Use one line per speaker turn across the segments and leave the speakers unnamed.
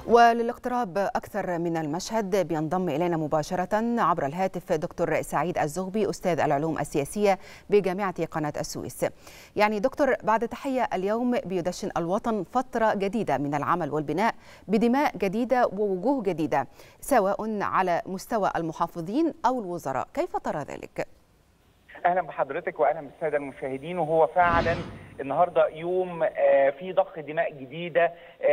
وللاقتراب أكثر من المشهد بينضم إلينا مباشرة عبر الهاتف دكتور سعيد الزغبي أستاذ العلوم السياسية بجامعة قناة السويس يعني دكتور بعد تحية اليوم بيدشن الوطن فترة جديدة من العمل والبناء بدماء جديدة ووجوه جديدة سواء على مستوى المحافظين أو الوزراء كيف ترى ذلك؟
اهلا بحضرتك واهلا بالساده المشاهدين وهو فعلا النهارده يوم في ضخ دماء جديده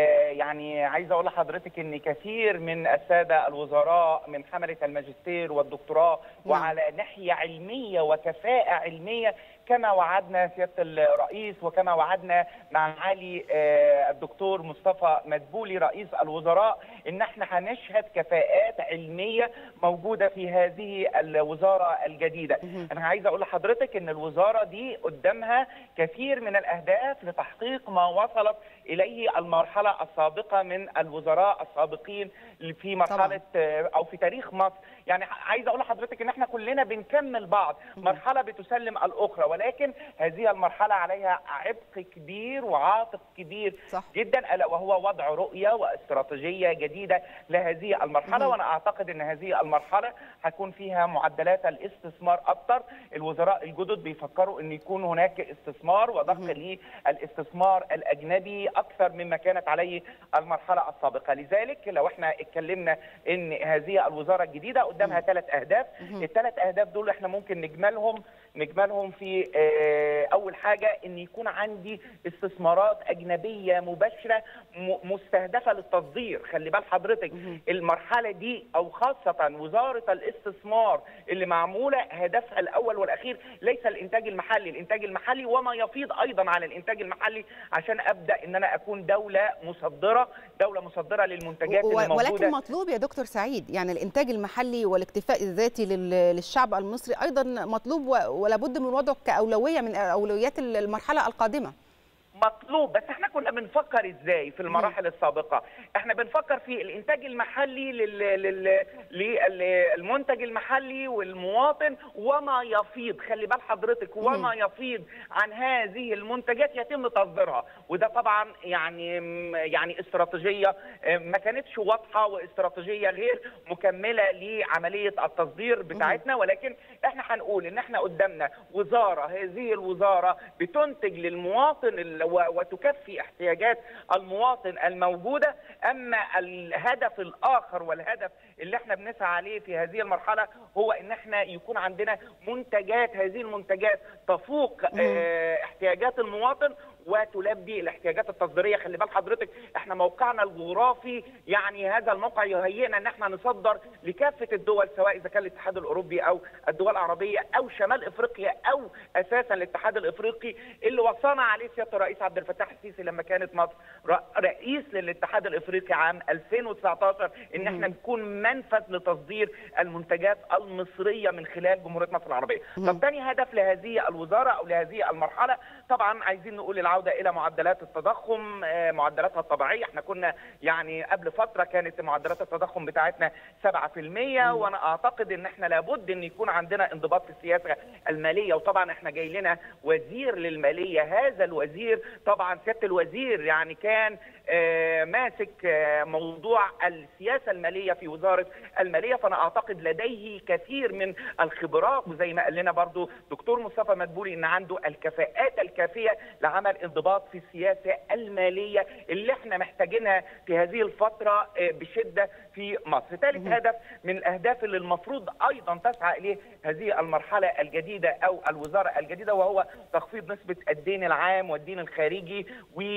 يعني عايز اقول لحضرتك ان كثير من الساده الوزراء من حمله الماجستير والدكتوراه وعلى ناحيه علميه وكفاءه علميه كما وعدنا سياده الرئيس وكما وعدنا مع معالي الدكتور مصطفى مدبولي رئيس الوزراء ان احنا هنشهد كفاءات علميه موجوده في هذه الوزاره الجديده. انا عايز اقول لحضرتك ان الوزاره دي قدامها كثير من الاهداف لتحقيق ما وصلت اليه المرحله السابقه من الوزراء السابقين في مرحله طبعا. او في تاريخ مصر يعني عايز اقول لحضرتك ان احنا كلنا بنكمل بعض مرحله بتسلم الاخرى ولكن هذه المرحله عليها عبء كبير وعاتق كبير صح. جدا الا وهو وضع رؤيه واستراتيجيه جديده لهذه المرحله وانا اعتقد ان هذه المرحله هيكون فيها معدلات الاستثمار اكثر الوزراء الجدد بيفكروا ان يكون هناك استثمار وضخ للاستثمار الاجنبي اكثر مما كانت عليه المرحله السابقه لذلك لو احنا اتكلمنا ان هذه الوزاره الجديده قدامها ثلاث اهداف الثلاث اهداف دول احنا ممكن نجملهم نجملهم في اول حاجه ان يكون عندي استثمارات اجنبيه مباشره مستهدفه للتصدير خلي بال حضرتك المرحله دي او خاصه وزاره الاستثمار اللي معموله هدفها الاول والاخير ليس الانتاج المحلي الانتاج المحلي وما يفيض ايضا على الانتاج المحلي عشان ابدا ان انا اكون دوله مصدره دوله مصدره للمنتجات
و...
اللي موجوده
ولكن مطلوب يا دكتور سعيد يعني الانتاج المحلي والاكتفاء الذاتي لل... للشعب المصري ايضا مطلوب و... ولا بد من وضعه كأولوية من أولويات المرحلة القادمة
مطلوب بس احنا كنا بنفكر ازاي في المراحل السابقه احنا بنفكر في الانتاج المحلي لل... لل... للمنتج المحلي والمواطن وما يفيض خلي بال حضرتك وما يفيض عن هذه المنتجات يتم تصديرها وده طبعا يعني يعني استراتيجيه ما كانتش واضحه واستراتيجيه غير مكمله لعمليه التصدير بتاعتنا ولكن احنا هنقول ان احنا قدامنا وزاره هذه الوزاره بتنتج للمواطن وتكفي احتياجات المواطن الموجوده اما الهدف الاخر والهدف اللي احنا بنسعى عليه في هذه المرحله هو ان احنا يكون عندنا منتجات هذه المنتجات تفوق اه احتياجات المواطن وتلبي الاحتياجات التصديريه خلي بال حضرتك احنا موقعنا الجغرافي يعني هذا الموقع يهيئنا ان احنا نصدر لكافه الدول سواء اذا كان الاتحاد الاوروبي او الدول العربيه او شمال افريقيا او اساسا الاتحاد الافريقي اللي وصانا عليه سياده الرئيس عبد الفتاح السيسي لما كانت مصر رئيس للاتحاد الافريقي عام 2019 ان احنا نكون منفذ لتصدير المنتجات المصريه من خلال جمهوريه مصر العربيه. طب ثاني هدف لهذه الوزاره او لهذه المرحله طبعا عايزين نقول العوده الى معدلات التضخم معدلاتها الطبيعيه احنا كنا يعني قبل فتره كانت معدلات التضخم بتاعتنا 7% وانا اعتقد ان احنا لابد ان يكون عندنا انضباط في السياسه الماليه وطبعا احنا جاي لنا وزير للماليه هذا الوزير طبعا سياده الوزير يعني كان ماسك موضوع السياسه الماليه في وزاره الماليه فانا اعتقد لديه كثير من الخبرات وزي ما قال لنا برضو دكتور مصطفى مدبولي ان عنده الكفاءات الكافيه لعمل انضباط في السياسه الماليه اللي احنا محتاجينها في هذه الفتره بشده في مصر. ثالث هدف من الاهداف اللي المفروض ايضا تسعى اليه هذه المرحله الجديده او الوزاره الجديده وهو تخفيض نسبه الدين العام والدين الخارجي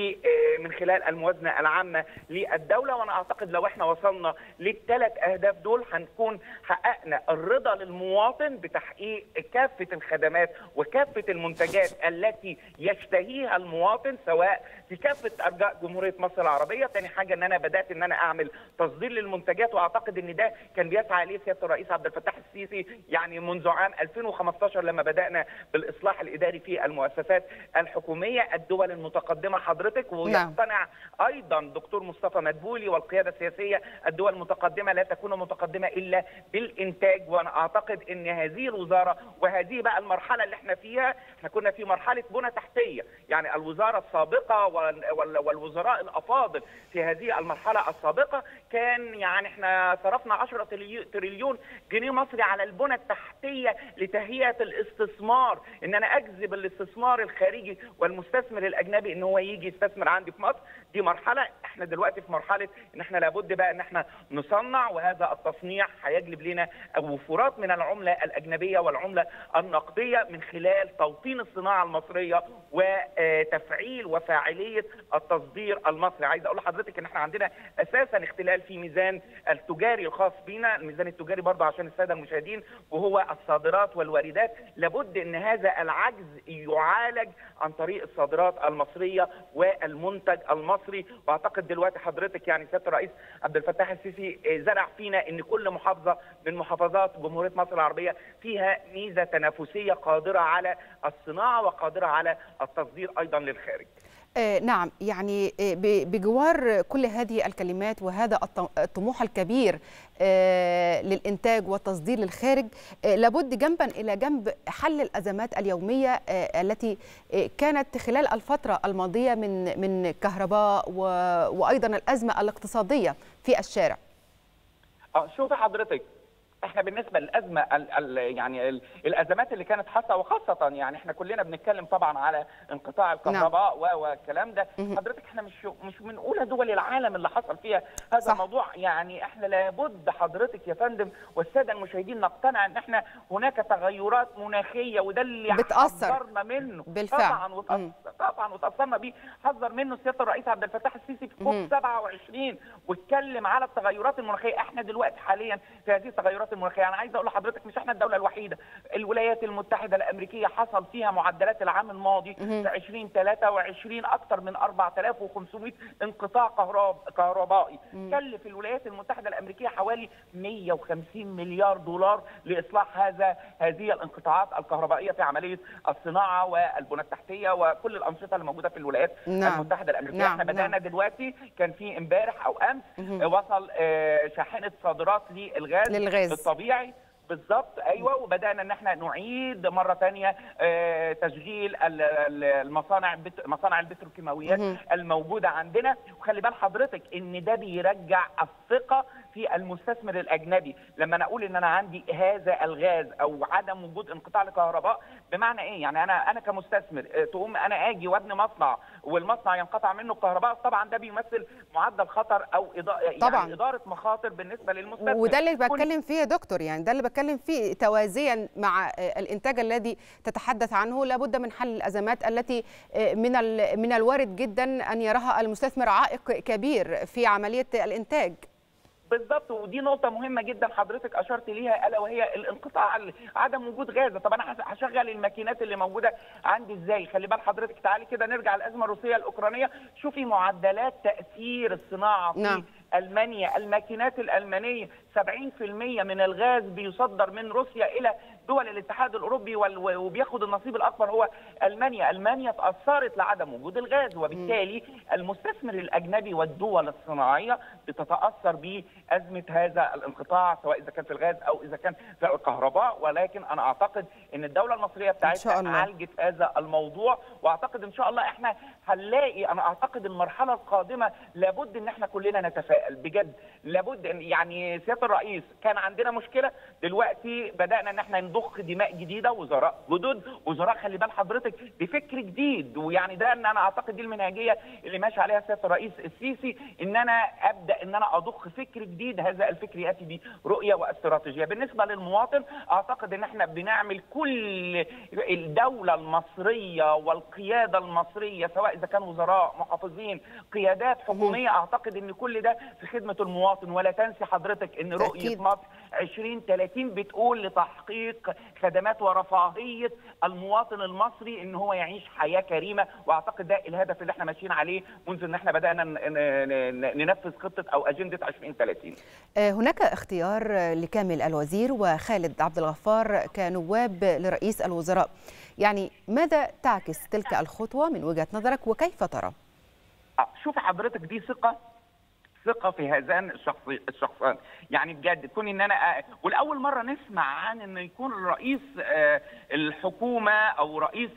ومن خلال الموازنه العامه للدوله وانا اعتقد لو احنا وصلنا للثلاث اهداف دول هنكون حققنا الرضا للمواطن بتحقيق كافه الخدمات وكافه المنتجات التي يشتهيها المواطن سواء في كافه ارجاء جمهوريه مصر العربيه، ثاني حاجه ان انا بدات ان انا اعمل تصدير للمنتجات واعتقد ان ده كان بيسعى اليه سياده الرئيس عبد الفتاح السيسي يعني منذ عام 2015 لما بدانا بالاصلاح الاداري في المؤسسات الحكوميه الدول المتقدمه حضرتك ويقتنع ايضا دكتور مصطفى مدبولي والقياده السياسيه الدول المتقدمه لا تكون متقدمه الا بالانتاج وانا اعتقد ان هذه الوزاره وهذه بقى المرحله اللي احنا فيها احنا كنا في مرحله بنى تحتيه يعني الوزاره الوزاره السابقه والوزراء الافاضل في هذه المرحله السابقه كان يعني احنا صرفنا 10 تريليون جنيه مصري على البنى التحتيه لتهيئه الاستثمار ان انا اجذب الاستثمار الخارجي والمستثمر الاجنبي ان هو يجي يستثمر عندي في مصر دي مرحله احنا دلوقتي في مرحله ان احنا لابد بقى ان احنا نصنع وهذا التصنيع هيجلب لنا وفورات من العمله الاجنبيه والعمله النقديه من خلال توطين الصناعه المصريه وتفعيل وفاعليه التصدير المصري عايز اقول لحضرتك ان احنا عندنا اساسا اختلال في ميزان التجاري الخاص بينا الميزان التجاري برضه عشان الساده المشاهدين وهو الصادرات والواردات لابد ان هذا العجز يعالج عن طريق الصادرات المصريه والمنتج المصري واعتقد دلوقتي حضرتك يعني سياده الرئيس عبد الفتاح السيسي زرع فينا ان كل محافظه من محافظات جمهوريه مصر العربيه فيها ميزه تنافسيه قادره على الصناعه وقادره على التصدير ايضا للخارج.
آه نعم يعني بجوار كل هذه الكلمات وهذا الطموح الكبير آه للإنتاج والتصدير للخارج آه لابد جنبا إلى جنب حل الأزمات اليومية التي كانت خلال الفترة الماضية من من كهرباء وأيضا الأزمة الاقتصادية في الشارع
شوفي حضرتك احنا بالنسبه للازمه ال ال يعني ال الازمات اللي كانت حاصله وخاصه يعني احنا كلنا بنتكلم طبعا على انقطاع الكهرباء نعم. والكلام ده حضرتك احنا مش مش من اولى دول العالم اللي حصل فيها هذا صح. الموضوع يعني احنا لابد حضرتك يا فندم والساده المشاهدين نقتنع ان احنا هناك تغيرات مناخيه وده اللي
بتأثر
حذرنا منه
بالفعل
طبعا وتأثر طبعا وتاثرنا بيه حذر منه سياده الرئيس عبد الفتاح السيسي في كوب 27 واتكلم على التغيرات المناخيه احنا دلوقتي حاليا في هذه التغيرات المناخيه انا عايز اقول لحضرتك مش احنا الدوله الوحيده الولايات المتحده الامريكيه حصل فيها معدلات العام الماضي في 2023 اكثر من 4500 انقطاع كهربائي كلف الولايات المتحده الامريكيه حوالي 150 مليار دولار لاصلاح هذا هذه الانقطاعات الكهربائيه في عمليه الصناعه والبنى التحتيه وكل الانشطه اللي موجوده في الولايات
نعم.
المتحده الامريكيه
نعم.
احنا بدانا
نعم.
دلوقتي كان في امبارح او امس وصل شاحنه صادرات للغاز
للغاز
الطبيعي بالظبط ايوه وبدانا ان احنا نعيد مره ثانيه تشغيل المصانع مصانع البتروكيماويات الموجوده عندنا وخلي بال حضرتك ان ده بيرجع الثقه في المستثمر الاجنبي لما انا اقول ان انا عندي هذا الغاز او عدم وجود انقطاع لكهرباء بمعنى ايه يعني انا انا كمستثمر تقوم انا اجي وابني مصنع والمصنع ينقطع منه الكهرباء طبعا ده بيمثل معدل خطر او إضاءة يعني
طبعا.
اداره مخاطر بالنسبه للمستثمر
وده اللي بتكلم فيه يا دكتور يعني ده اللي بتكلم فيه توازيا مع الانتاج الذي تتحدث عنه لابد من حل الازمات التي من من الوارد جدا ان يراها المستثمر عائق كبير في عمليه الانتاج
بالظبط ودي نقطة مهمة جدا حضرتك أشرت ليها ألا وهي الانقطاع عدم وجود غاز، طب أنا هشغل الماكينات اللي موجودة عندي إزاي؟ خلي بال حضرتك تعالي كده نرجع الأزمة الروسية الأوكرانية، شوفي معدلات تأثير الصناعة في
نعم.
ألمانيا، الماكينات الألمانية 70% من الغاز بيصدر من روسيا إلى دول الاتحاد الاوروبي وبياخد النصيب الاكبر هو المانيا، المانيا تاثرت لعدم وجود الغاز وبالتالي المستثمر الاجنبي والدول الصناعيه بتتاثر بازمه هذا الانقطاع سواء اذا كان في الغاز او اذا كان في الكهرباء ولكن انا اعتقد ان الدوله المصريه بتاعتنا عالجت هذا الموضوع واعتقد ان شاء الله احنا هنلاقي انا اعتقد المرحله القادمه لابد ان احنا كلنا نتفائل بجد لابد يعني سياده الرئيس كان عندنا مشكله دلوقتي بدانا ان احنا نضخ دماء جديده وزراء جدد وزراء خلي بال حضرتك بفكر جديد ويعني ده ان انا اعتقد دي المنهجيه اللي ماشي عليها سياده الرئيس السيسي ان انا ابدا ان انا اضخ فكر جديد هذا الفكر ياتي برؤيه واستراتيجيه بالنسبه للمواطن اعتقد ان احنا بنعمل كل الدوله المصريه والقياده المصريه سواء اذا كان وزراء محافظين قيادات حكوميه اعتقد ان كل ده في خدمه المواطن ولا تنسي حضرتك ان رؤيه
أكيد.
مصر 2030 بتقول لتحقيق خدمات ورفاهيه المواطن المصري ان هو يعيش حياه كريمه واعتقد ده الهدف اللي احنا ماشيين عليه منذ ان احنا بدانا ننفذ خطه او اجنده 2030
هناك اختيار لكامل الوزير وخالد عبد الغفار كنواب لرئيس الوزراء يعني ماذا تعكس تلك الخطوه من وجهه نظرك وكيف ترى
شوف حضرتك دي ثقه الثقه في هذان الشخص الشخصان يعني بجد كون ان انا والاول مره نسمع عن ان يكون رئيس الحكومه او رئيس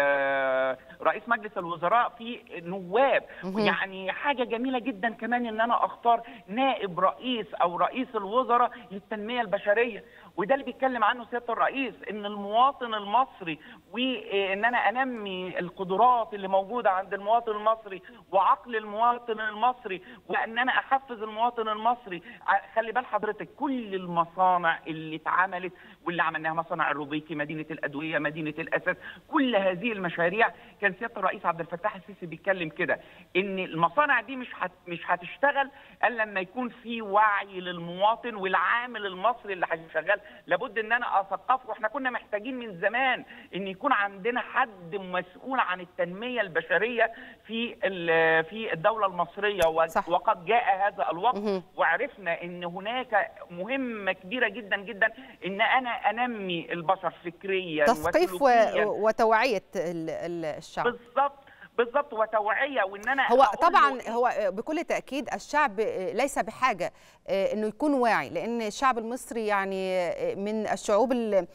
رئيس مجلس الوزراء في نواب يعني حاجه جميله جدا كمان ان انا اختار نائب رئيس او رئيس الوزراء للتنميه البشريه وده اللي بيتكلم عنه سياده الرئيس ان المواطن المصري وان انا انمي القدرات اللي موجوده عند المواطن المصري وعقل المواطن المصري وان انا احفز المواطن المصري خلي بال حضرتك كل المصانع اللي اتعملت واللي عملناها مصانع الروبيكي مدينه الادويه مدينه الاسد كل هذه المشاريع كان سياده الرئيس عبد الفتاح السيسي بيتكلم كده ان المصانع دي مش هت مش هتشتغل الا لما يكون في وعي للمواطن والعامل المصري اللي هيشغل لابد ان انا اثقفه واحنا كنا محتاجين من زمان ان يكون عندنا حد مسؤول عن التنميه البشريه في في الدوله المصريه
صح.
وقد جاء هذا الوقت وعرفنا ان هناك مهمه كبيره جدا جدا ان انا انمي البشر فكريا
تثقيف وتوعيه الشعب
بالضبط بالضبط وتوعيه وان انا
هو طبعا هو بكل تاكيد الشعب ليس بحاجه انه يكون واعي لان الشعب المصري يعني من الشعوب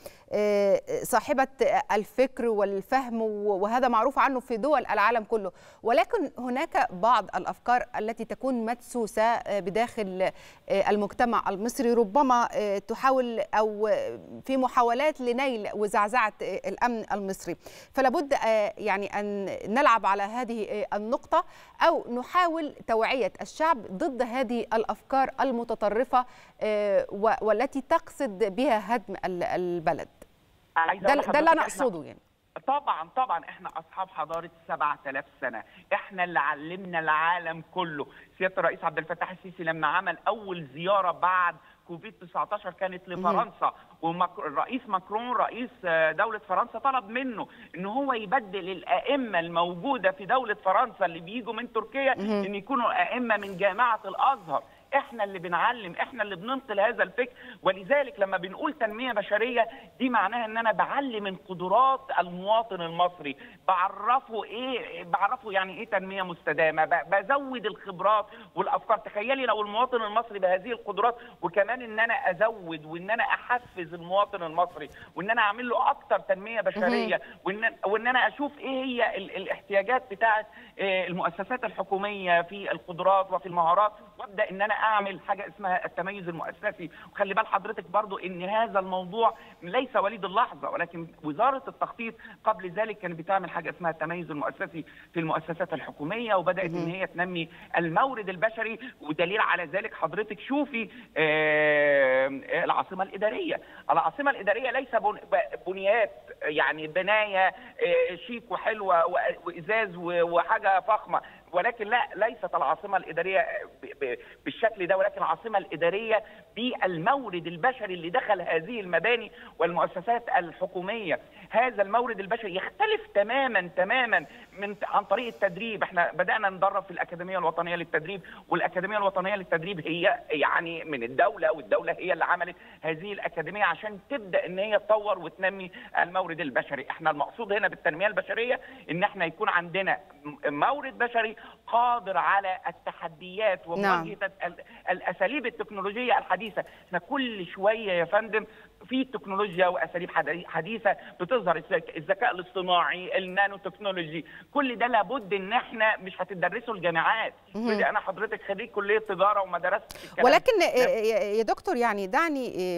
صاحبه الفكر والفهم وهذا معروف عنه في دول العالم كله ولكن هناك بعض الافكار التي تكون مدسوسه بداخل المجتمع المصري ربما تحاول او في محاولات لنيل وزعزعه الامن المصري فلا بد يعني ان نلعب على هذه النقطه او نحاول توعيه الشعب ضد هذه الافكار المتطرفه والتي تقصد بها هدم البلد ده, ده اللي انا اقصده يعني
طبعا طبعا احنا اصحاب حضاره 7000 سنه احنا اللي علمنا العالم كله سياده الرئيس عبد الفتاح السيسي لما عمل اول زياره بعد كوفيد 19 كانت لفرنسا والرئيس ماكرون رئيس دوله فرنسا طلب منه ان هو يبدل الائمه الموجوده في دوله فرنسا اللي بيجوا من تركيا ان يكونوا ائمه من جامعه الازهر احنا اللي بنعلم احنا اللي بننقل هذا الفكر ولذلك لما بنقول تنميه بشريه دي معناها ان انا بعلم من قدرات المواطن المصري بعرفه ايه بعرفه يعني ايه تنميه مستدامه بزود الخبرات والافكار تخيلي لو المواطن المصري بهذه القدرات وكمان ان انا ازود وان انا احفز المواطن المصري وان انا اعمل له اكتر تنميه بشريه وان وان انا اشوف ايه هي الاحتياجات بتاعه المؤسسات الحكوميه في القدرات وفي المهارات وابدا ان انا اعمل حاجه اسمها التميز المؤسسي وخلي بال حضرتك برضو ان هذا الموضوع ليس وليد اللحظه ولكن وزاره التخطيط قبل ذلك كانت بتعمل حاجه اسمها التميز المؤسسي في المؤسسات الحكوميه وبدات ان هي تنمي المورد البشري ودليل على ذلك حضرتك شوفي آه العاصمه الاداريه العاصمه الاداريه ليس بنيات يعني بنايه آه شيك وحلوه وازاز وحاجه فخمه ولكن لا ليست العاصمه الاداريه بالشكل ده ولكن العاصمه الاداريه بالمورد البشري اللي دخل هذه المباني والمؤسسات الحكوميه هذا المورد البشري يختلف تماما تماما من عن طريق التدريب احنا بدانا ندرب في الاكاديميه الوطنيه للتدريب والاكاديميه الوطنيه للتدريب هي يعني من الدوله والدوله هي اللي عملت هذه الاكاديميه عشان تبدا ان هي تطور وتنمي المورد البشري احنا المقصود هنا بالتنميه البشريه ان احنا يكون عندنا مورد بشري قادر على التحديات ومواجهه نعم. الاساليب التكنولوجيه الحديثه احنا كل شويه يا فندم في تكنولوجيا واساليب حديثه بتظهر الذكاء الاصطناعي النانو تكنولوجي كل ده لابد ان احنا مش هتدرسه الجامعات انا حضرتك خريج كليه تجاره وما درست
ولكن يا دكتور يعني دعني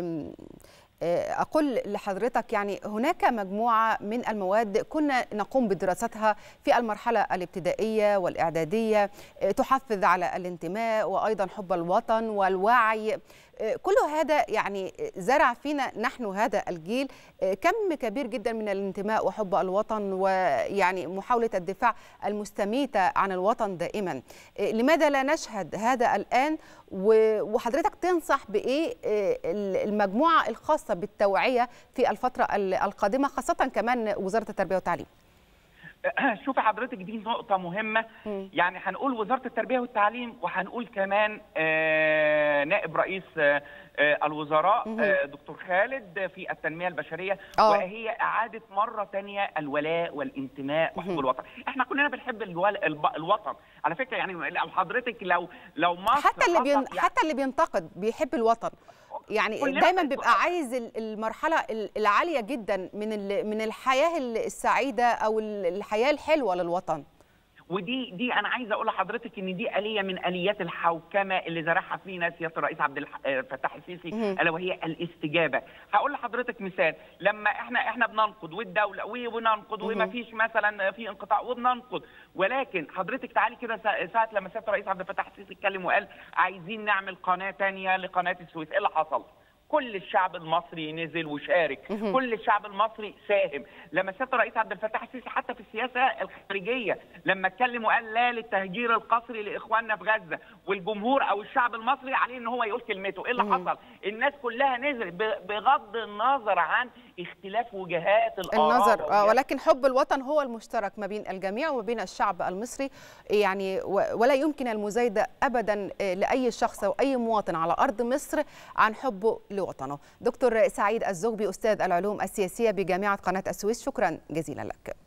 أقول لحضرتك يعني هناك مجموعة من المواد كنا نقوم بدراستها في المرحلة الابتدائية والإعدادية تحفز على الانتماء وأيضا حب الوطن والوعي كل هذا يعني زرع فينا نحن هذا الجيل كم كبير جدا من الانتماء وحب الوطن ويعني محاولة الدفاع المستميتة عن الوطن دائما لماذا لا نشهد هذا الآن وحضرتك تنصح بإيه المجموعة الخاصة بالتوعية في الفترة القادمة خاصة كمان وزارة التربية والتعليم
شوفي حضرتك دي نقطة مهمة م. يعني هنقول وزارة التربية والتعليم وهنقول كمان نائب رئيس الوزراء دكتور خالد في التنميه البشريه
آه.
وهي اعاده مره ثانيه الولاء والانتماء وحب الوطن احنا كلنا بنحب الول- الب- الوطن على فكره يعني لو حضرتك لو لو مصر
حتى اللي بين
حصل-
حتى اللي بينتقد بيحب الوطن يعني
كلنا
دايما
بنحب
بيبقى عايز ال- المرحله ال- العاليه جدا من ال- من الحياه ال- السعيده او ال- الحياه الحلوه للوطن
ودي دي انا عايز اقول لحضرتك ان دي اليه من اليات الحوكمه اللي زرعها فينا سياده الرئيس عبد الح- الفتاح السيسي
مهم.
الا وهي الاستجابه هقول لحضرتك مثال لما احنا احنا بننقد والدوله و- وننقد
مهم.
وما فيش مثلا في انقطاع وبننقد ولكن حضرتك تعالي كده سا- ساعه لما سياده الرئيس عبد الفتاح السيسي اتكلم وقال عايزين نعمل قناه ثانيه لقناه السويس ايه اللي حصل؟ كل الشعب المصري نزل وشارك
مهم.
كل الشعب المصري ساهم لما سياده الرئيس عبد الفتاح السيسي حتى في السياسه الخارجيه لما اتكلم وقال لا للتهجير القسري لاخواننا في غزه والجمهور او الشعب المصري عليه ان هو يقول كلمته ايه اللي
مهم.
حصل الناس كلها نزلت ب- بغض النظر عن اختلاف وجهات الاراء
النظر آه،
ووجهات
ولكن حب الوطن هو المشترك ما بين الجميع وما بين الشعب المصري يعني و- ولا يمكن المزايدة أبدا آه، لأي شخص أو أي مواطن على أرض مصر عن حبه لوطنه دكتور سعيد الزغبي أستاذ العلوم السياسية بجامعة قناة السويس شكرا جزيلا لك